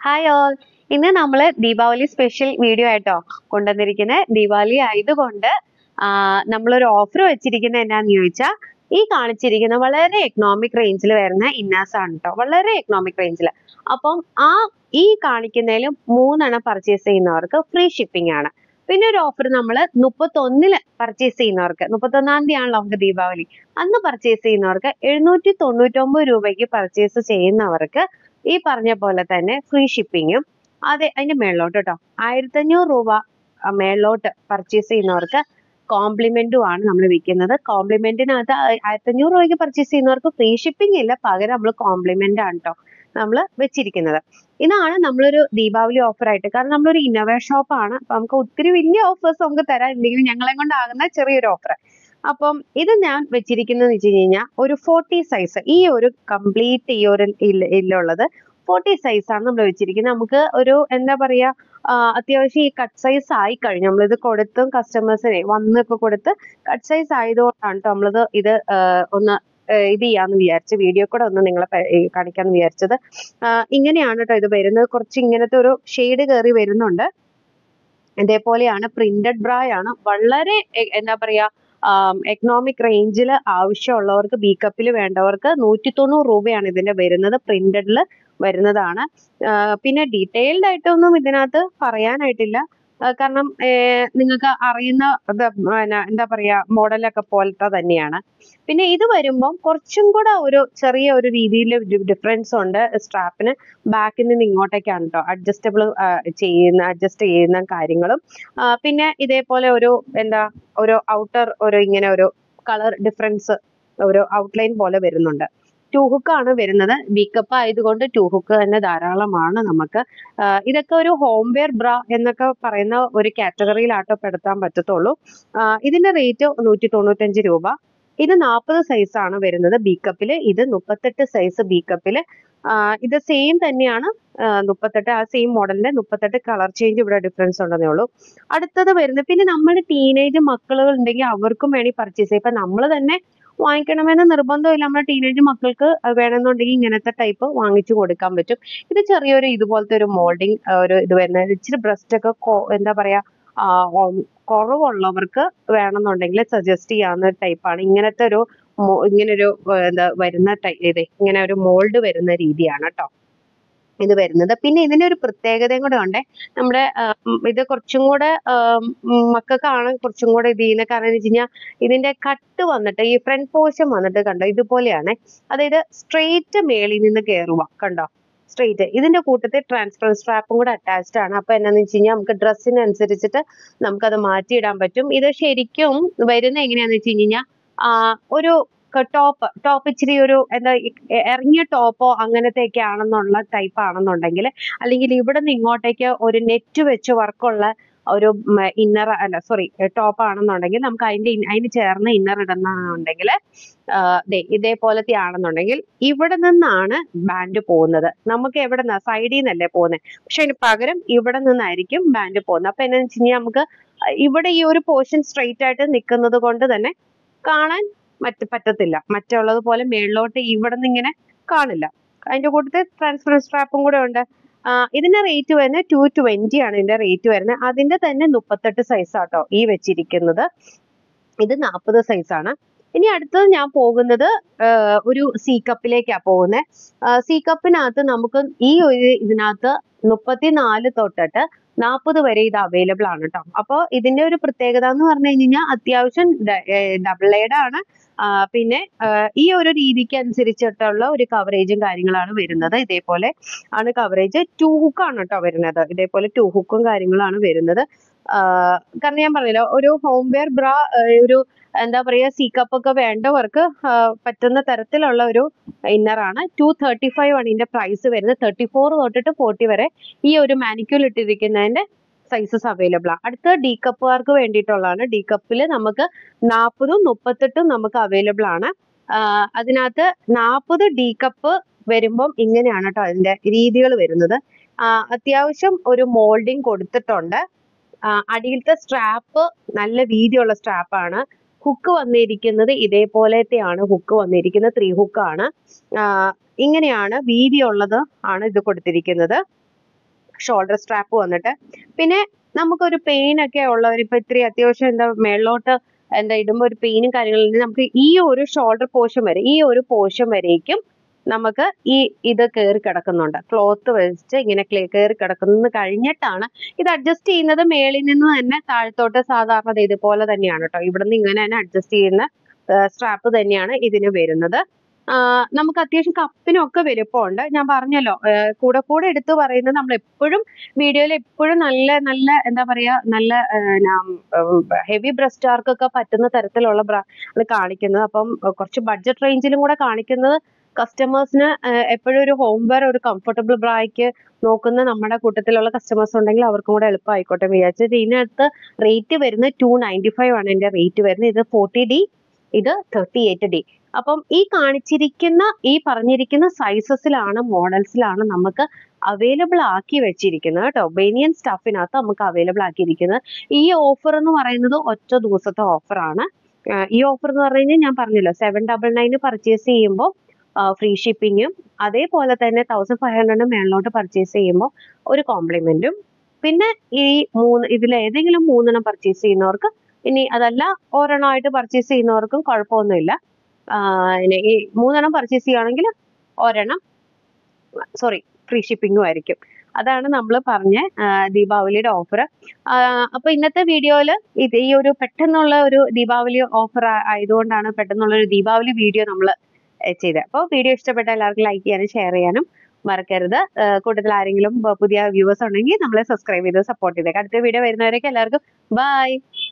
hi all ഇന്ന് നമ്മൾ Deepavali special video ആയിട്ടോ കൊണ്ടുവന്നിരിക്കുന്നത് ദീപാവലി ആയതുകൊണ്ട് ആ, നമ്മളൊരു ഓഫർ വെച്ചിരിക്കുന്നത് എന്നാന്ന് ചോദിച്ചാൽ ഈ കാണിച്ചിരിക്കുന്ന വളരെ എക്കണോമിക് റേഞ്ചിൽ വരുന്ന ഇന്നാസ് ആണ് കേട്ടോ വളരെ എക്കണോമിക് റേഞ്ചിൽ അപ്പം ആ ഈ കാണിക്കുന്നതിൽ മൂന്നെണ്ണം പർച്ചേസ് ചെയ്യുന്നവർക്ക് ഫ്രീ ഷിപ്പിംഗ് ആണ് പിന്നെ ഒരു ഓഫർ നമ്മൾ മുപ്പത്തൊന്നില് പർച്ചേസ് ചെയ്യുന്നവർക്ക് മുപ്പത്തൊന്നാം തീയതി ആണല്ലോ നമുക്ക് ദീപാവലി അന്ന് പർച്ചേസ് ചെയ്യുന്നവർക്ക് എഴുന്നൂറ്റി തൊണ്ണൂറ്റൊമ്പത് രൂപയ്ക്ക് പർച്ചേസ് ചെയ്യുന്നവർക്ക് ഈ പറഞ്ഞ പോലെ തന്നെ ഫ്രീ ഷിപ്പിങ്ങും അതെ അതിന്റെ മേളിലോട്ട് കേട്ടോ ആയിരത്തഞ്ഞൂറ് രൂപ ആ, മേളിലോട്ട് പർച്ചേസ് ചെയ്യുന്നവർക്ക് കോംപ്ലിമെന്റും ആണ് നമ്മൾ വിൽക്കുന്നത് കോംപ്ലിമെന്റിനകത്ത് ആയിരത്തഞ്ഞൂറ് രൂപയ്ക്ക് പർച്ചേസ് ചെയ്യുന്നവർക്ക് ഫ്രീ ഷിപ്പിംഗ് ഇല്ല പകരം നമ്മൾ കോംപ്ലിമെന്റ് ആണ് കേട്ടോ നമ്മൾ വെച്ചിരിക്കുന്നത് ഇതാണ് നമ്മളൊരു ദീപാവലി ഓഫർ ആയിട്ട് കാരണം നമ്മളൊരു ഇന്നോവേഷൻ ഷോപ്പ് ആണ് അപ്പൊ നമുക്ക് ഒത്തിരി വലിയ ഓഫേഴ്സ് നമുക്ക് തരാൻ ഇല്ലെങ്കിലും ഞങ്ങളെ കൊണ്ടാകുന്ന ചെറിയൊരു ഓഫർ അപ്പം ഇത് ഞാൻ വെച്ചിരിക്കുന്നത് വെച്ച് കഴിഞ്ഞാൽ ഒരു ഫോർട്ടി സൈസ് ഈ ഒരു കംപ്ലീറ്റ് ഈ ഒരു ഇല്ല- ഇതിലുള്ളത് ഫോർട്ടി സൈസ് ആണ് നമ്മൾ വെച്ചിരിക്കുന്നത് നമുക്ക് ഒരു എന്താ പറയാ ആ, അത്യാവശ്യം ഈ കട്ട് സൈസ് ആയി കഴിഞ്ഞു നമ്മളിത് കൊടുത്തും കസ്റ്റമേഴ്സിനെ വന്നൊക്കെ കൊടുത്ത് കട്ട് സൈസ് ആയതുകൊണ്ടാണ് ട്ടോ നമ്മളിത് ഇത് ആ, ഒന്ന് ആ, ഇത് ചെയ്യാന്ന് വിചാരിച്ചു വീഡിയോ കൂടെ ഒന്ന് നിങ്ങളെ പ- ഈ കാണിക്കാന്ന് വിചാരിച്ചത് ആ, ഇങ്ങനെയാണ് കേട്ടോ ഇത് വരുന്നത് കുറച്ച് ഇങ്ങനത്തെ ഒരു ഷെയ്ഡ് കയറി വരുന്നുണ്ട് ഇതേപോലെയാണ് പ്രിന്റഡ് ബ്രായാണ് വളരെ എ- എന്താ പറയാ എക്കണോമിക് റേഞ്ചിൽ ആവശ്യമുള്ളവർക്ക് ബി കപ്പിൽ വേണ്ടവർക്ക് നൂറ്റി തൊണ്ണൂറ് രൂപയാണ് ഇതിന്റെ വരുന്നത് പ്രിന്റഡിൽ വരുന്നതാണ് ആ, പിന്നെ ഡീറ്റെയിൽഡ് ആയിട്ടൊന്നും ഇതിനകത്ത് പറയാനായിട്ടില്ല ആ, കാരണം നിങ്ങൾക്ക് അറിയുന്ന ഇത് പിന്നെ എന്താ പറയാ മോഡലൊക്കെ പോലത്തെ തന്നെയാണ് പിന്നെ ഇത് വരുമ്പം കുറച്ചും കൂടെ ഒരു ചെറിയ ഒരു രീതിയിൽ ഡിഫറൻസ് ഉണ്ട് സ്ട്രാപ്പിന് ബാക്കിൽ നിന്ന് ഇങ്ങോട്ടേക്കാണ് കേട്ടോ അഡ്ജസ്റ്റബിൾ ചെയ്യുന്ന അഡ്ജസ്റ്റ് ചെയ്യുന്ന കാര്യങ്ങളും ആ, പിന്നെ ഇതേപോലെ ഒരു എന്താ ഒരു ഔട്ടർ ഒരു ഇങ്ങനെ ഒരു കളർ ഡിഫറൻസ് ഒരു ഔട്ട്ലൈൻ പോലെ വരുന്നുണ്ട് ടു ഹുക്ക് ആണ് വരുന്നത് ബിക്കപ്പ് ആയതുകൊണ്ട് ടു ഹുക്ക് തന്നെ ധാരാളമാണ് നമുക്ക് ആ, ഇതൊക്കെ ഒരു ഹോം വെയർ ബ്ര എന്നൊക്കെ പറയുന്ന ഒരു കാറ്റഗറിയിലാട്ടോ പെടുത്താൻ പറ്റത്തുള്ളൂ ആ, ഇതിന്റെ റേറ്റ് നൂറ്റി തൊണ്ണൂറ്റഞ്ച് രൂപ ഇത് നാൽപ്പത് സൈസ് ആണ് വരുന്നത് ബി കപ്പില് ഇത് മുപ്പത്തെട്ട് സൈസ് ബി കപ്പില് ഇത് സെയിം തന്നെയാണ് ആ, മുപ്പത്തെട്ട് ആ സെയിം മോഡലിന്റെ മുപ്പത്തെട്ട് കളർ ചേഞ്ച് ഇവിടെ ഡിഫറൻസ് ഉണ്ടെന്നേ ഉള്ളൂ അടുത്തത് വരുന്നത് പിന്നെ നമ്മുടെ ടീനേജ് മക്കളുകൾ ഉണ്ടെങ്കിൽ അവർക്കും വേണമെങ്കിൽ പർച്ചേസ് ചെയ്യാം ഇപ്പൊ നമ്മൾ തന്നെ വാങ്ങിക്കണമെന്ന് നിർബന്ധമില്ല നമ്മുടെ ടീനേജ് മക്കൾക്ക് അത് വേണമെന്നുണ്ടെങ്കിൽ ഇങ്ങനത്തെ ടൈപ്പ് വാങ്ങിച്ചു കൊടുക്കാൻ പറ്റും ഇത് ചെറിയൊരു ഇതുപോലത്തെ ഒരു മോൾഡിങ് ഒരു ഇത് വരുന്നത് ഇച്ചിരി ബ്രസ്റ്റ് ഒക്കെ കൊ- എന്താ പറയാ ആ, ഉം, കുറവുള്ളവർക്ക് വേണമെന്നുണ്ടെങ്കിൽ സജസ്റ്റ് ചെയ്യാവുന്ന ടൈപ്പാണ് ഇങ്ങനത്തെ ഒരു മോ- ഇങ്ങനൊരു ഏർ, എന്താ വരുന്ന ടൈ ഇത് ഇങ്ങനെ ഒരു മോൾഡ് വരുന്ന രീതിയാണ് കേട്ടോ ഇത് വരുന്നത് പിന്നെ ഇതിന്റെ ഒരു പ്രത്യേകതയും കൂടെ ഉണ്ട് നമ്മുടെ ആ, ഉം, ഇത് കുറച്ചും കൂടെ ആം, ഉം, മക്കൾക്കാണ് കുറച്ചും കൂടെ ഇത് ചെയ്യുന്നത് കാരണം എന്ന് വെച്ച് കഴിഞ്ഞാൽ ഇതിന്റെ കട്ട് വന്നിട്ട് ഈ ഫ്രണ്ട് പോർഷൻ വന്നിട്ട് കണ്ടോ ഇതുപോലെയാണ് അതായത് സ്ട്രെയിറ്റ് മേളിൽ നിന്ന് കയറുക കണ്ടോ സ്ട്രെയിറ്റ് ഇതിന്റെ കൂട്ടത്തിൽ ട്രാൻസ്പെറൻറ്റ് സ്ട്രാപ്പും കൂടെ അറ്റാച്ച്ഡ് ആണ് അപ്പൊ എന്നാന്ന് വെച്ച് കഴിഞ്ഞാൽ നമുക്ക് ഡ്രസ്സിനനുസരിച്ചിട്ട് നമുക്കത് മാറ്റിയിടാൻ പറ്റും ഇത് ശരിക്കും വരുന്ന എങ്ങനെയാന്ന് വെച്ച് കഴിഞ്ഞാൽ ഒരു ടോപ്പ് ടോപ്പ് ഇച്ചിരി ഒരു എന്താ ഇ- എ- ഇറങ്ങിയ ടോപ്പോ അങ്ങനത്തെ ഒക്കെ ആണെന്നുള്ള ടൈപ്പ് ആണെന്നുണ്ടെങ്കിൽ അല്ലെങ്കിൽ ഇവിടെ നിന്ന് ഇങ്ങോട്ടേക്ക് ഒരു നെറ്റ് വെച്ച് വർക്കുള്ള ഒരു ഇന്നർ അല്ല സോറി ടോപ്പ് ആണെന്നുണ്ടെങ്കിൽ നമുക്ക് അതിന്റെ ഇൻ- അതിന് ചേർന്ന് ഇന്നർ ഇടുന്നുണ്ടെങ്കിൽ ദേ ഇതേപോലത്തെ ആണെന്നുണ്ടെങ്കിൽ ഇവിടെ നിന്നാണ് ബാൻഡ് പോകുന്നത് നമുക്ക് എവിടെ നിന്നാ സൈഡിൽ നിന്നല്ലേ പോകുന്നത് പക്ഷെ അതിന് പകരം ഇവിടെ നിന്നായിരിക്കും ബാൻഡ് പോകുന്നത് അപ്പൊ എന്നാന്ന് വെച്ച് കഴിഞ്ഞാൽ നമുക്ക് ഇവിടെ ഈ ഒരു പോർഷൻ സ്ട്രെയിറ്റ് ആയിട്ട് നിൽക്കുന്നത് കൊണ്ട് തന്നെ കാണാൻ മറ്റ് പറ്റത്തില്ല മറ്റുള്ളത് പോലെ മേളിലോട്ട് ഇവിടെ നിന്ന് ഇങ്ങനെ കാണില്ല അതിന്റെ കൂട്ടത്തിൽ ട്രാൻസ്പെറൻറ്റ് സ്ട്രാപ്പും കൂടെ ഉണ്ട് ആ, ഇതിന്റെ റേറ്റ് വരുന്നത് ടു ട്വന്റി ആണ് ഇതിന്റെ റേറ്റ് വരുന്നത് അതിന്റെ തന്നെ മുപ്പത്തെട്ട് സൈസ് ആട്ടോ ഈ വെച്ചിരിക്കുന്നത് ഇത് നാൽപ്പത് സൈസ് ആണ് ഇനി അടുത്തത് ഞാൻ പോകുന്നത് ആ, ഒരു സി കപ്പിലേക്കാ പോകുന്നത് സി കപ്പിനകത്ത് നമുക്ക് ഈ ഒരു ഇതിനകത്ത് മുപ്പത്തിനാല് തൊട്ടിട്ട് നാൽപ്പത് വരെ ഇത് അവൈലബിൾ ആണ് കേട്ടോ അപ്പോൾ ഇതിന്റെ ഒരു പ്രത്യേകത എന്ന് പറഞ്ഞു കഴിഞ്ഞാൽ അത്യാവശ്യം ഡബിൾ എയ്ഡ് ആണ് ആ, പിന്നെ ആ, ഈ ഒരു രീതിക്ക് അനുസരിച്ചിട്ടുള്ള ഒരു കവറേജും കാര്യങ്ങളാണ് വരുന്നത് ഇതേപോലെ ആണ് കവറേജ് ടു ഹുക്ക് ആണ് കേട്ടോ വരുന്നത് ഇതേപോലെ ടു ഹുക്കും കാര്യങ്ങളാണ് വരുന്നത് ആ, കാരണം ഞാൻ പറഞ്ഞല്ലോ ഒരു ഹോം വെയർ ബ്രാ ഒരു എന്താ പറയാ സി കപ്പ് ഒക്കെ വേണ്ടവർക്ക് ആ, പറ്റുന്ന തരത്തിലുള്ള ഒരു ഇന്നർ ആണ് ടു തേർട്ടി ഫൈവ് ആണ് ഇതിന്റെ പ്രൈസ് വരുന്നത് തേർട്ടി ഫോർ തൊട്ടിട്ട് ഫോർട്ടി വരെ ഈ ഒരു മാനിക്യൂൽ ഇട്ടിരിക്കുന്നതിന്റെ സൈസസ് അവൈലബിൾ ആണ് അടുത്ത ഡി കപ്പുകാർക്ക് വേണ്ടിയിട്ടുള്ളതാണ് ഡി കപ്പിൽ നമുക്ക് നാൽപ്പതും മുപ്പത്തെട്ടും നമുക്ക് അവൈലബിൾ ആണ് ആ, അതിനകത്ത് നാൽപ്പത് ഡി കപ്പ് വരുമ്പം ഇങ്ങനെയാണ് കേട്ടോ അതിന്റെ രീതികൾ വരുന്നത് ആ, അത്യാവശ്യം ഒരു മോൾഡിങ് കൊടുത്തിട്ടുണ്ട് ആ, അടിയിലത്തെ സ്ട്രാപ്പ് നല്ല വീതിയുള്ള സ്ട്രാപ്പാണ് ഹുക്ക് വന്നിരിക്കുന്നത് ഇതേപോലത്തെയാണ് ഹുക്ക് വന്നിരിക്കുന്നത് ത്രീ ഹുക്ക് ആണ് ആ, ഇങ്ങനെയാണ് വീതിയുള്ളത് ആണ് ഇത് കൊടുത്തിരിക്കുന്നത് ഷോൾഡർ സ്ട്രാപ്പ് വന്നിട്ട് പിന്നെ നമുക്കൊരു പെയിൻ ഒക്കെ ഉള്ളവർ ഇപ്പൊ ഇത്തിരി അത്യാവശ്യം എന്താ മേളിലോട്ട് എന്താ ഇടുമ്പോൾ ഒരു പെയിനും കാര്യങ്ങളും നമുക്ക് ഈ ഒരു ഷോൾഡർ പോർഷൻ വരെ ഈ ഒരു പോർഷൻ വരേക്കും നമുക്ക് ഈ ഇത് കയറി കിടക്കുന്നുണ്ട് ക്ലോത്ത് വെച്ച് ഇങ്ങനെ കയറി കിടക്കുന്നത് കഴിഞ്ഞിട്ടാണ് ഇത് അഡ്ജസ്റ്റ് ചെയ്യുന്നത് മേളിൽ നിന്ന് തന്നെ താഴത്തോട്ട് സാധാരണ ദേ ഇതുപോലെ തന്നെയാണ് കേട്ടോ ഇവിടെ നിന്ന് ഇങ്ങനെ തന്നെ അഡ്ജസ്റ്റ് ചെയ്യുന്ന സ്ട്രാപ്പ് തന്നെയാണ് ഇതിന് വരുന്നത് ആ, നമുക്ക് അത്യാവശ്യം കപ്പിനൊക്കെ വലുപ്പമുണ്ട് ഞാൻ പറഞ്ഞല്ലോ ആ, കൂടെ കൂടെ എടുത്തു പറയുന്നത് നമ്മൾ എപ്പോഴും വീഡിയോയിൽ എപ്പോഴും നല്ല നല്ല എന്താ പറയാ നല്ല ഹെവി ബ്രസ്റ്റാർക്കൊക്കെ പറ്റുന്ന തരത്തിലുള്ള ബ്ര ആണ് കാണിക്കുന്നത് അപ്പം ആ, കുറച്ച് ബഡ്ജറ്റ് റേഞ്ചിലും കൂടെ കാണിക്കുന്നത് കസ്റ്റമേഴ്സിന് എപ്പോഴും ഒരു ഹോം വെയർ ഒരു കംഫർട്ടബിൾ ബ്രായ്ക്ക് നോക്കുന്ന നമ്മുടെ കൂട്ടത്തിലുള്ള കസ്റ്റമേഴ്സ് ഉണ്ടെങ്കിൽ അവർക്കും കൂടെ എളുപ്പമായിക്കോട്ടെ എന്ന് വിചാരിച്ചത് ഇതിനകത്ത് റേറ്റ് വരുന്നത് ടു നയൻറ്റി ഫൈവ് ആണ് ഇതിന്റെ റേറ്റ് വരുന്നത് ഇത് ഫോർട്ടി ഡി ഇത് തേർട്ടി എയ്റ്റ് ഡി അപ്പം ഈ കാണിച്ചിരിക്കുന്ന ഈ പറഞ്ഞിരിക്കുന്ന സൈസസിലാണ് മോഡൽസിലാണ് നമുക്ക് അവൈലബിൾ ആക്കി വെച്ചിരിക്കുന്നത് കേട്ടോ ബനിയൻ സ്റ്റഫിനകത്ത് നമുക്ക് അവൈലബിൾ ആക്കിയിരിക്കുന്നത് ഈ ഓഫർ എന്ന് പറയുന്നത് ഒറ്റ ദിവസത്തെ ഓഫറാണ് ഈ ഓഫർ എന്ന് പറഞ്ഞു കഴിഞ്ഞാൽ ഞാൻ പറഞ്ഞല്ലോ സെവൻ ഡബിൾ നയന് പർച്ചേസ് ചെയ്യുമ്പോൾ ഫ്രീ ഷിപ്പിങ്ങും അതേപോലെ തന്നെ തൗസൻഡ് ഫൈവ് ഹൺഡ്രഡിന് മേളിലോട്ട് പർച്ചേസ് ചെയ്യുമ്പോൾ ഒരു കോംപ്ലിമെന്റും പിന്നെ ഈ മൂന്ന് ഇതിൽ ഏതെങ്കിലും മൂന്നെണ്ണം പർച്ചേസ് ചെയ്യുന്നവർക്ക് ഇനി അതല്ല ഒരെണ്ണമായിട്ട് പർച്ചേസ് ചെയ്യുന്നവർക്കും കുഴപ്പമൊന്നുമില്ല ആഹ് ഇനി ഈ മൂന്നെണ്ണം പർച്ചേസ് ചെയ്യുകയാണെങ്കിൽ ഒരെണ്ണം സോറി ഫ്രീ ഷിപ്പിങ്ങും ആയിരിക്കും അതാണ് നമ്മൾ പറഞ്ഞ ആഹ് ദീപാവലിയുടെ ഓഫർ അപ്പൊ ഇന്നത്തെ വീഡിയോയിൽ ഇത് ഈ ഒരു പെട്ടെന്നുള്ള ഒരു ദീപാവലി ഓഫർ ആയതുകൊണ്ടാണ് പെട്ടെന്നുള്ള ഒരു ദീപാവലി വീഡിയോ നമ്മൾ ചെയ്തത് അപ്പോൾ വീഡിയോ ഇഷ്ടപ്പെട്ട എല്ലാവർക്കും ലൈക്ക് ചെയ്യാനും ഷെയർ ചെയ്യാനും മറക്കരുത് ആഹ് കൂട്ടത്തിൽ ആരെങ്കിലും പ- പുതിയ വ്യൂവേഴ്സ് ഉണ്ടെങ്കിൽ നമ്മളെ സബ്സ്ക്രൈബ് ചെയ്ത് സപ്പോർട്ട് ചെയ്തേക്കാം അടുത്ത വീഡിയോ വരുന്നവരേക്ക് എല്ലാവർക്കും ബൈ